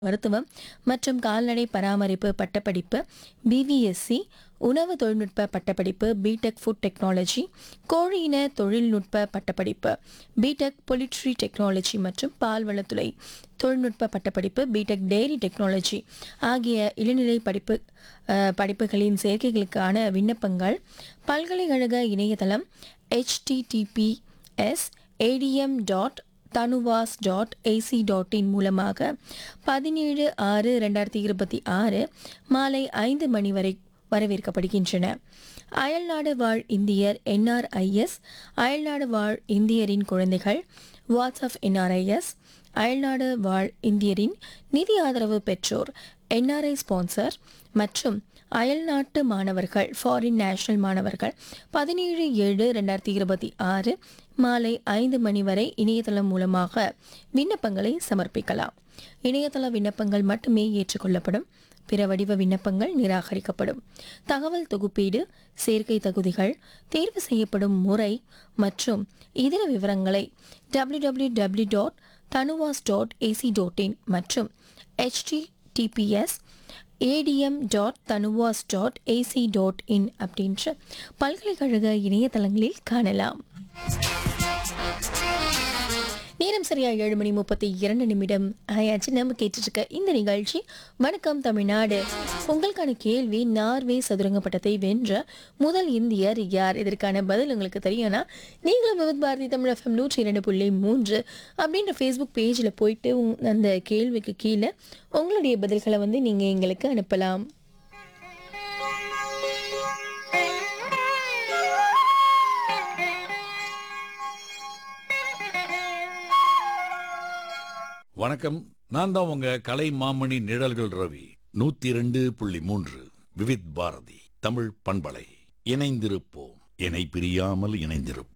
மருத்துவம் மற்றும் கால்நடை பராமரிப்பு பட்டப்படிப்பு பிவிஎஸ்சி உணவு தொழில்நுட்ப பட்டப்படிப்பு பிடெக் ஃபுட் டெக்னாலஜி கோழியின தொழில்நுட்ப பட்டப்படிப்பு பிடெக் பொலிட்ரி டெக்னாலஜி மற்றும் பால்வளத்துறை தொழில்நுட்ப பட்டப்படிப்பு பிடெக் டெய்ரி டெக்னாலஜி ஆகிய இளநிலை படிப்பு அஹ், படிப்புகளின் சேர்க்கைகளுக்கான விண்ணப்பங்கள் பல்கலைக்கழக இணையதளம் https ADM dot Tanuvas dot AC dot in மூலமாக பதினேழு ஆறு ரெண்டாயிரத்தி இருபத்தி ஆறு மாலை ஐந்து மணி வரை வரவேற்கப்படுகின்றன அயல்நாடு வாழ் இந்தியர் என்ஆர்ஐஎஸ் அயல்நாடு வாழ் இந்தியரின் குழந்தைகள் வாட்ஸ்அப் என்ஆர்ஐஎஸ் அயல்நாடு வாழ் இந்தியரின் நிதி ஆதரவு பெற்றோர் என்ஆர்ஐ ஸ்பான்சர் மற்றும் அயல்நாட்டு மாணவர்கள் ஃபாரின் நேஷனல் மாணவர்கள் பதினேழு ஏழு ரெண்டாயிரத்தி இருபத்தி ஆறு மாலை ஐந்து மணி வரை இணையதளம் மூலமாக விண்ணப்பங்களை சமர்ப்பிக்கலாம் இணையதள விண்ணப்பங்கள் மட்டுமே ஏற்றுக்கொள்ளப்படும் பிற வடிவ விண்ணப்பங்கள் நிராகரிக்கப்படும் தகவல் தொகுப்பீடு சேர்க்கை தகுதிகள் தேர்வு செய்யப்படும் முறை மற்றும் இதர விவரங்களை www.tanuvas.ac.in dot Tanuvas dot AC dot in மற்றும் https ADM dot Tanuvas dot AC dot in அப்படின்ற பல்கலைக்கழக இணையதளங்களில் காணலாம் நேரம் சரியா ஏழு மணி முப்பத்தி இரண்டு நிமிடம் ஆயாச்சு நம்ம கேட்டுட்டு இருக்க இந்த நிகழ்ச்சி வணக்கம் தமிழ்நாடு உங்களுக்கான கேள்வி நார்வே சதுரங்க பட்டத்தை வென்ற முதல் இந்தியர் யார் இதற்கான பதில் உங்களுக்கு தெரியும்னா நீங்களும் விவித் பாரதி தமிழ் எஃப்எம் நூற்றி இரண்டு புள்ளி மூன்று அப்படின்ற ஃபேஸ்புக் பேஜில் போயிட்டு உங்க- அந்த கேள்விக்கு கீழே உங்களுடைய பதில்களை வந்து நீங்கள் எங்களுக்கு அனுப்பலாம் வணக்கம் நான் தான் உங்க கலை மாமணி நிழல்கள் ரவி நூத்தி ரெண்டு புள்ளி மூன்று விவித் பாரதி தமிழ் பண்பலை இணைந்திருப்போம் இணை பிரியாமல் இணைந்திருப்போம்